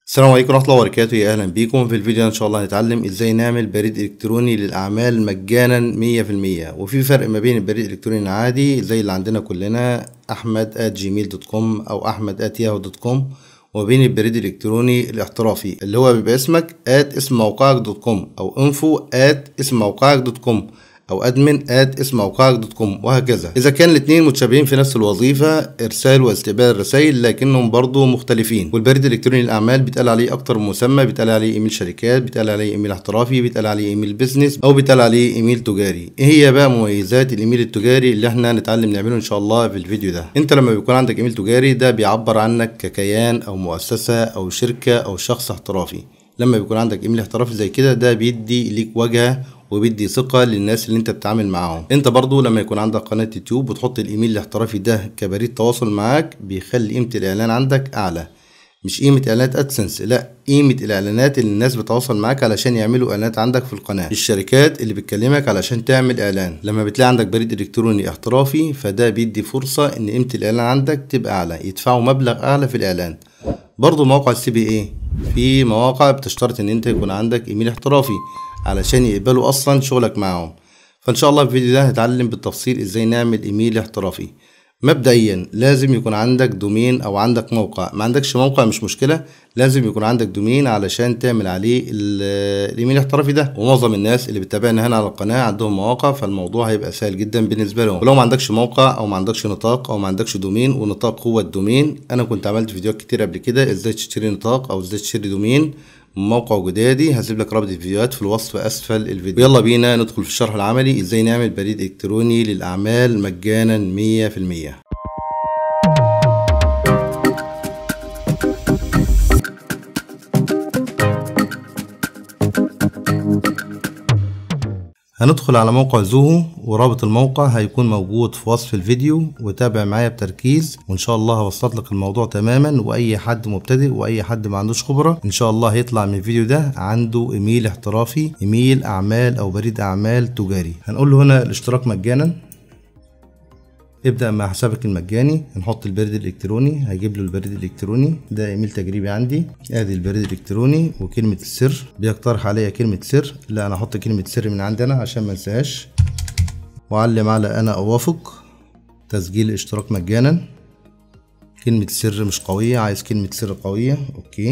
السلام عليكم ورحمة الله وبركاته يا أهلا بيكم في الفيديو ده إن شاء الله هنتعلم إزاي نعمل بريد إلكتروني للأعمال مجانا مية في المية وفي فرق ما بين البريد الإلكتروني العادي زي اللي عندنا كلنا أحمد at جيميل دوت كوم أو أحمد at ياهو دوت كوم وما بين البريد الإلكتروني الاحترافي اللي هو بيبقى اسمك at اسم موقعك دوت كوم أو info at اسم موقعك دوت كوم او ادمن ات اسم موقعك دوت كوم وهكذا اذا كان الاثنين متشابهين في نفس الوظيفه ارسال واستقبال الرسائل لكنهم برضو مختلفين والبريد الالكتروني للاعمال بيتقال عليه اكتر من مسمى بيتقال عليه ايميل شركات بيتقال عليه ايميل احترافي بيتقال عليه ايميل بيزنس او بيتقال عليه ايميل تجاري ايه هي بقى مميزات الايميل التجاري اللي احنا هنتعلم نعمله ان شاء الله في الفيديو ده انت لما بيكون عندك ايميل تجاري ده بيعبر عنك ككيان او مؤسسه او شركه او شخص احترافي لما بيكون عندك ايميل احترافي زي كده ده بيدي ليك وجهه وبيدي ثقة للناس اللي انت بتتعامل معاهم انت برضو لما يكون عندك قناة يوتيوب وتحط الايميل الاحترافي ده كبريد تواصل معاك بيخلي قيمة الاعلان عندك اعلى مش قيمة اعلانات ادسنس لا قيمة الاعلانات اللي الناس بتتواصل معاك علشان يعملوا اعلانات عندك في القناة الشركات اللي بتكلمك علشان تعمل اعلان لما بتلاقي عندك بريد الكتروني احترافي فده بيدي فرصة ان قيمة الاعلان عندك تبقى اعلى يدفعوا مبلغ اعلى في الاعلان برضو موقع السي بي اي في مواقع بتشترط ان انت يكون عندك ايميل احترافي علشان يقبلوا اصلا شغلك معاهم فان شاء الله في الفيديو ده هنتعلم بالتفصيل ازاي نعمل ايميل احترافي مبدئيا لازم يكون عندك دومين او عندك موقع ما عندكش موقع مش مشكله لازم يكون عندك دومين علشان تعمل عليه الايميل الاحترافي ده ومعظم الناس اللي بتتابعنا هنا على القناه عندهم مواقع فالموضوع هيبقى سهل جدا بالنسبه لهم ولو ما عندكش موقع او ما عندكش نطاق او ما عندكش دومين ونطاق هو الدومين انا كنت عملت فيديوهات كتير قبل كده ازاي تشتري نطاق او ازاي تشتري دومين موقع جدادي هسيب لك رابط الفيديوهات في الوصف اسفل الفيديو يلا بينا ندخل في الشرح العملي ازاي نعمل بريد الكتروني للاعمال مجانا مية في المية هندخل على موقع زوهو ورابط الموقع هيكون موجود في وصف الفيديو وتابع معايا بتركيز وان شاء الله هبسط لك الموضوع تماما واي حد مبتدئ واي حد ما عندوش خبره ان شاء الله هيطلع من الفيديو ده عنده ايميل احترافي ايميل اعمال او بريد اعمال تجاري هنقول له هنا الاشتراك مجانا ابدأ مع حسابك المجاني نحط البريد الإلكتروني هيجيب له البريد الإلكتروني ده إيميل تجريبي عندي آدي البريد الإلكتروني وكلمة السر بيقترح عليا كلمة سر لا أنا أحط كلمة سر من عندنا عشان ما انساهاش وأعلم على أنا أوافق تسجيل اشتراك مجانا كلمة السر مش قوية عايز كلمة سر قوية أوكي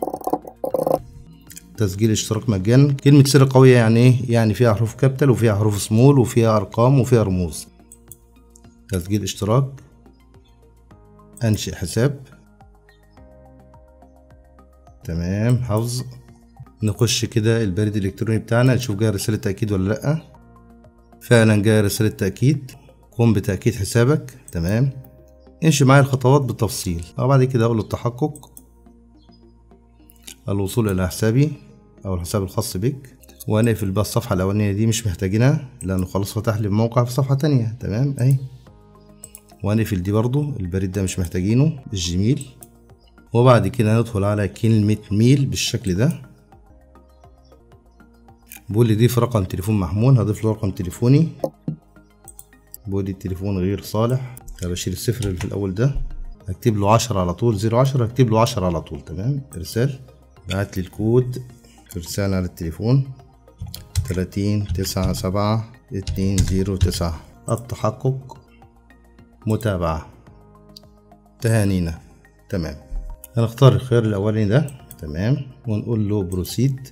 تسجيل اشتراك مجانا كلمة سر قوية يعني ايه؟ يعني فيها حروف كابيتال وفيها حروف سمول وفيها أرقام وفيها رموز تسجيل اشتراك انشئ حساب تمام حفظ نخش كده البريد الالكتروني بتاعنا نشوف جاي رسالة تأكيد ولا لأ فعلا جاي رسالة تأكيد قم بتأكيد حسابك تمام امشي معايا الخطوات بالتفصيل وبعد كده اقول التحقق الوصول الى حسابي او الحساب الخاص بك ونقفل بقى الصفحة الأولانية دي مش محتاجينها لأنه خلاص فتح لي الموقع في صفحة تانية تمام أهي وهنقفل دي برضو البريد ده مش محتاجينه الجيميل وبعد كده ندخل على كلمة ميل بالشكل ده بقول لي ضيف رقم تليفون محمول هضيف له رقم تليفوني بقول لي التليفون غير صالح بشيل الصفر اللي في الأول ده هكتب له عشرة على طول زيرو عشرة هكتب له عشرة على طول تمام إرسال بعت لي الكود إرسال على التليفون تلاتين تسعة سبعة اتنين زيرو تسعة التحقق متابعة تهانينا تمام هنختار الخيار الأولاني ده تمام ونقول له بروسيد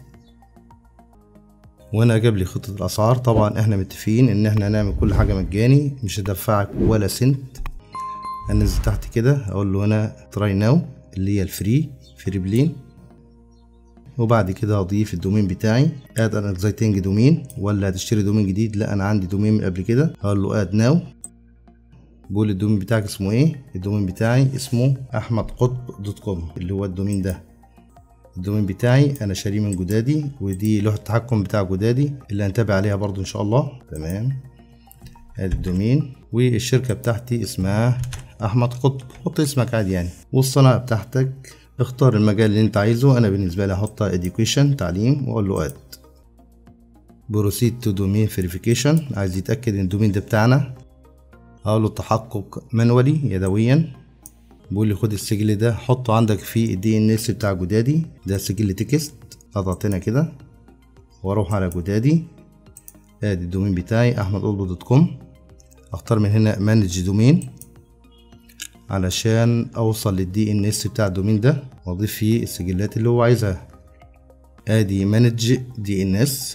وهنا جاب لي خطة الأسعار طبعا احنا متفقين إن احنا هنعمل كل حاجة مجاني مش هدفعك ولا سنت هننزل تحت كده أقول له هنا تراي ناو اللي هي الفري فري بلين وبعد كده هضيف الدومين بتاعي اد انا اكزايتنج دومين ولا هتشتري دومين جديد لا انا عندي دومين من قبل كده هقول له اد ناو بقول الدومين بتاعك اسمه ايه الدومين بتاعي اسمه احمد قطب دوت كوم اللي هو الدومين ده الدومين بتاعي انا شاريه من جدادي ودي لوحه التحكم بتاع جدادي اللي هنتابع عليها برضو ان شاء الله تمام ادي الدومين والشركه بتاعتي اسمها احمد قطب حط اسمك عادي يعني والصناعه بتاعتك اختار المجال اللي انت عايزه انا بالنسبه لي هحطها education تعليم واقول له اد بروسيد تو دومين فيريفيكيشن عايز يتاكد ان الدومين ده بتاعنا هقول له التحقق منولي يدويا بيقول لي خد السجل ده حطه عندك في الدي ان اس بتاع جدادي ده سجل تكست اضغط هنا كده واروح على جدادي ادي الدومين بتاعي احمد دوت كوم اختار من هنا مانج دومين علشان اوصل للدي ان اس بتاع الدومين ده واضيف فيه السجلات اللي هو عايزها ادي مانج دي ان اس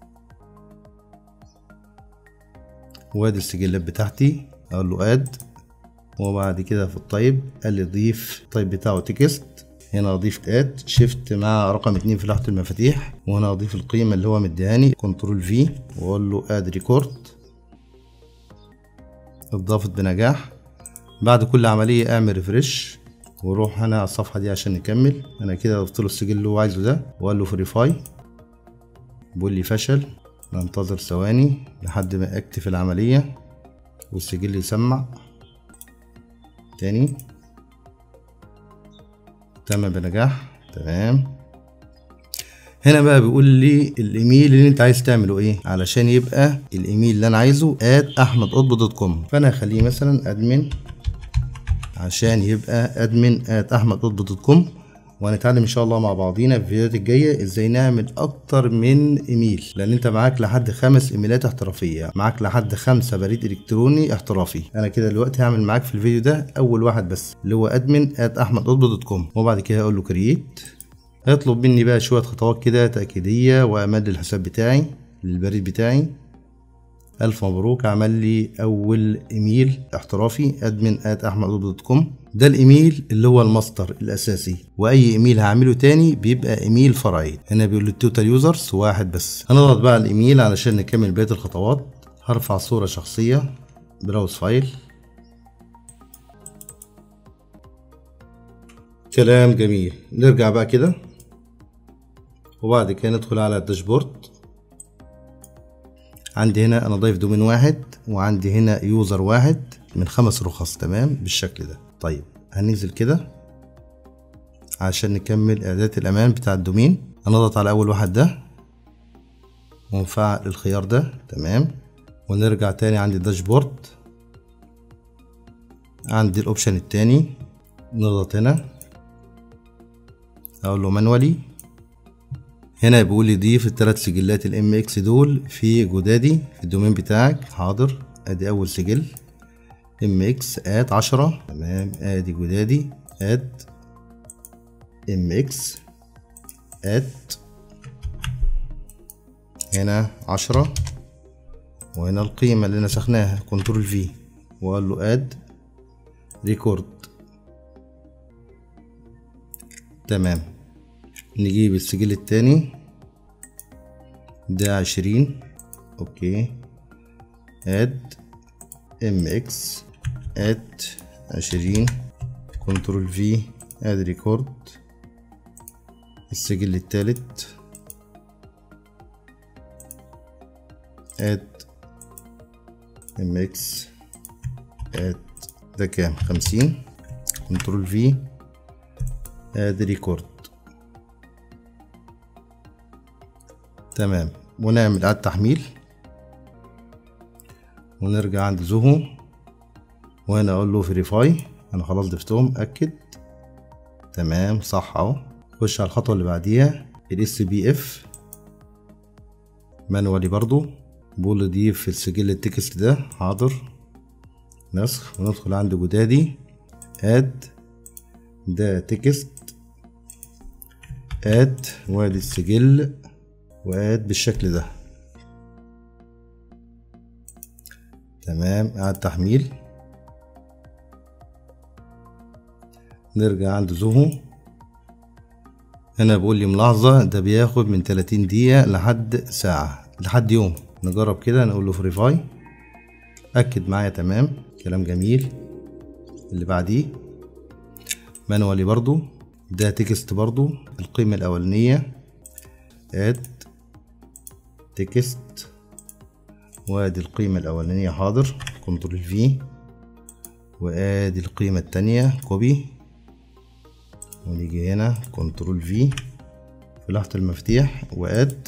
وادي السجلات بتاعتي اقول له اد وبعد كده في الطيب قال لي ضيف الطيب بتاعه تكست هنا اضيف اد شيفت مع رقم اتنين في لوحة المفاتيح وهنا اضيف القيمة اللي هو مديهاني كنترول في واقول له اد ريكورد اتضافت بنجاح بعد كل عملية اعمل ريفرش وروح هنا على الصفحة دي عشان نكمل انا كده ضفت له السجل اللي هو عايزه ده وقال له فيريفاي بيقول لي فشل ننتظر ثواني لحد ما اكتف العملية والسجل يسمع تاني تم بنجاح تمام هنا بقى بيقول لي الايميل اللي انت عايز تعمله ايه علشان يبقى الايميل اللي انا عايزه اد احمد قطب دوت كوم فانا هخليه مثلا ادمن عشان يبقى ادمن ات احمد قطب دوت كوم وهنتعلم ان شاء الله مع بعضينا في الفيديوهات الجايه ازاي نعمل اكتر من ايميل لان انت معاك لحد خمس ايميلات احترافيه معاك لحد خمسة بريد الكتروني احترافي انا كده دلوقتي هعمل معاك في الفيديو ده اول واحد بس اللي هو ادمن ات احمد قطب دوت كوم وبعد كده اقول له كرييت هيطلب مني بقى شويه خطوات كده تاكيديه وامان للحساب بتاعي للبريد بتاعي ألف مبروك عمل لي أول إيميل احترافي أدمن آت أحمد دوت كوم ده الإيميل اللي هو الماستر الأساسي وأي إيميل هعمله تاني بيبقى إيميل فرعي هنا بيقول لي التوتال يوزرز واحد بس هنضغط بقى على الإيميل علشان نكمل بقية الخطوات هرفع صورة شخصية براوز فايل كلام جميل نرجع بقى كده وبعد كده ندخل على الداشبورد عندي هنا انا ضايف دومين واحد وعندي هنا يوزر واحد من خمس رخص تمام بالشكل ده طيب هننزل كده عشان نكمل اعدادات الامان بتاع الدومين هنضغط على اول واحد ده ونفعل الخيار ده تمام ونرجع تاني عند الداشبورد عندي الاوبشن التاني نضغط هنا اقول له مانوالي هنا بيقول لي ضيف التلات سجلات الام اكس دول في جدادي في الدومين بتاعك حاضر ادي اول سجل ام اكس اد عشرة تمام ادي جدادي اد ام اكس اد هنا عشرة وهنا القيمة اللي نسخناها كنترول في وقال له اد ريكورد تمام نجيب السجل التاني ده عشرين اوكي اد ام اكس اد عشرين كنترول في اد ريكورد السجل التالت اد ام اكس اد ده كام خمسين كنترول في اد ريكورد تمام ونعمل اعادة تحميل ونرجع عند زوهو وهنا اقول له فيريفاي انا خلاص ضفتهم اكد تمام صح اهو خش على الخطوة اللي بعديها الاس بي اف مانوالي برضو بقول ضيف في السجل التكست ده حاضر نسخ وندخل عند جدادي اد ده تكست اد وادي السجل واد بالشكل ده تمام اعاد تحميل نرجع عند زوهو هنا بيقول لي ملاحظة ده بياخد من 30 دقيقة لحد ساعة لحد يوم نجرب كده نقول له فريفاي أكد معايا تمام كلام جميل اللي بعديه مانوالي برضو ده تكست برضو القيمة الأولانية اد تكست وادي القيمة الأولانية حاضر كنترول في وادي القيمة التانية كوبي ونيجي هنا كنترول في في لوحة المفاتيح واد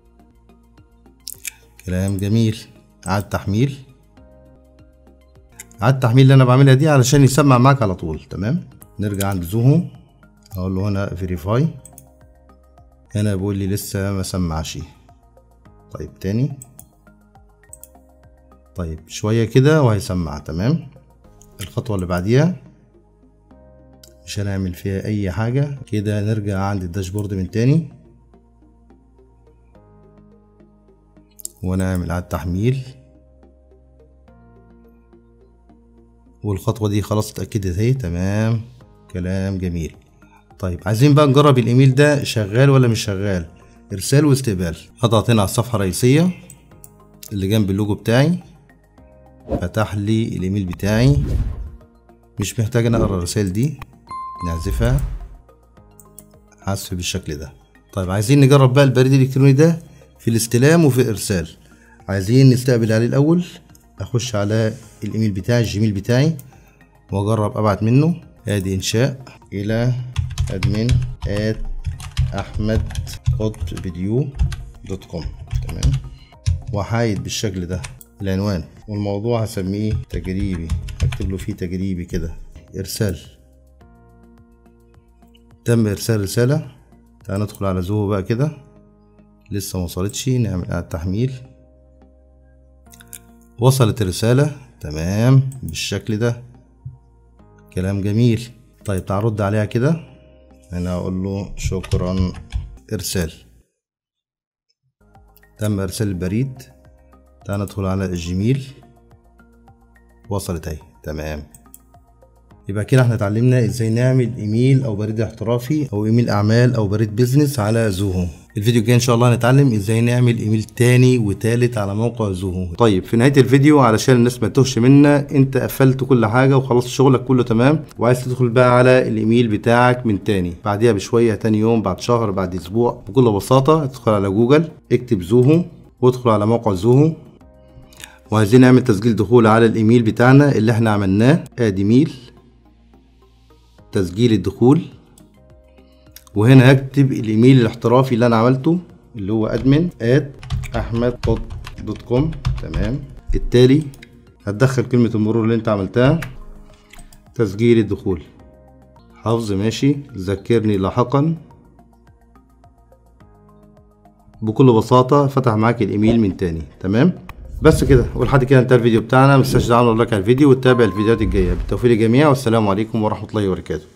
كلام جميل اعاد تحميل على التحميل اللي انا بعملها دي علشان يسمع معاك على طول تمام نرجع عند زوهو اقول له هنا فيريفاي هنا بيقول لي لسه ما سمعش طيب تاني طيب شوية كده وهيسمع تمام الخطوة اللي بعديها مش هنعمل فيها اي حاجة كده نرجع عند الداشبورد من تاني ونعمل على التحميل والخطوة دي خلاص اتأكدت اهي تمام كلام جميل طيب عايزين بقى نجرب الايميل ده شغال ولا مش شغال ارسال واستقبال هضغط هنا على الصفحة الرئيسية اللي جنب اللوجو بتاعي فتح لي الايميل بتاعي مش محتاج انا اقرا الرسائل دي نعزفها حذف بالشكل ده طيب عايزين نجرب بقى البريد الالكتروني ده في الاستلام وفي الارسال عايزين نستقبل عليه الاول اخش على الايميل بتاعي الجيميل بتاعي واجرب ابعت منه ادي انشاء الى ادمن ات احمد فيديو دوت كوم تمام وحايد بالشكل ده العنوان والموضوع هسميه تجريبي هكتب له فيه تجريبي كده ارسال تم ارسال رسالة تعال ندخل على زوهو بقى كده لسه موصلتش نعمل اعادة تحميل وصلت الرسالة تمام بالشكل ده كلام جميل طيب تعال رد عليها كده هنا اقول له شكرا ارسال تم ارسال البريد تعال ندخل على الجيميل وصلت اهي تمام يبقى كده احنا اتعلمنا ازاي نعمل ايميل او بريد احترافي او ايميل اعمال او بريد بيزنس على زوهو الفيديو الجاي ان شاء الله هنتعلم ازاي نعمل ايميل تاني وتالت على موقع زوهو طيب في نهايه الفيديو علشان الناس ما تتوهش منا انت قفلت كل حاجه وخلصت شغلك كله تمام وعايز تدخل بقى على الايميل بتاعك من تاني بعديها بشويه تاني يوم بعد شهر بعد اسبوع بكل بساطه تدخل على جوجل اكتب زوهو وادخل على موقع زوهو وعايزين نعمل تسجيل دخول على الايميل بتاعنا اللي احنا عملناه ادي ميل تسجيل الدخول وهنا هكتب الايميل الاحترافي اللي انا عملته اللي هو ادمن ات احمد دوت كوم تمام التالي هتدخل كلمة المرور اللي انت عملتها تسجيل الدخول حفظ ماشي ذكرني لاحقا بكل بساطة فتح معاك الايميل من تاني تمام بس كده ولحد كده انتهى الفيديو بتاعنا متنساش تعمل لايك على الفيديو وتتابع الفيديوهات الجايه بالتوفيق للجميع والسلام عليكم ورحمه الله وبركاته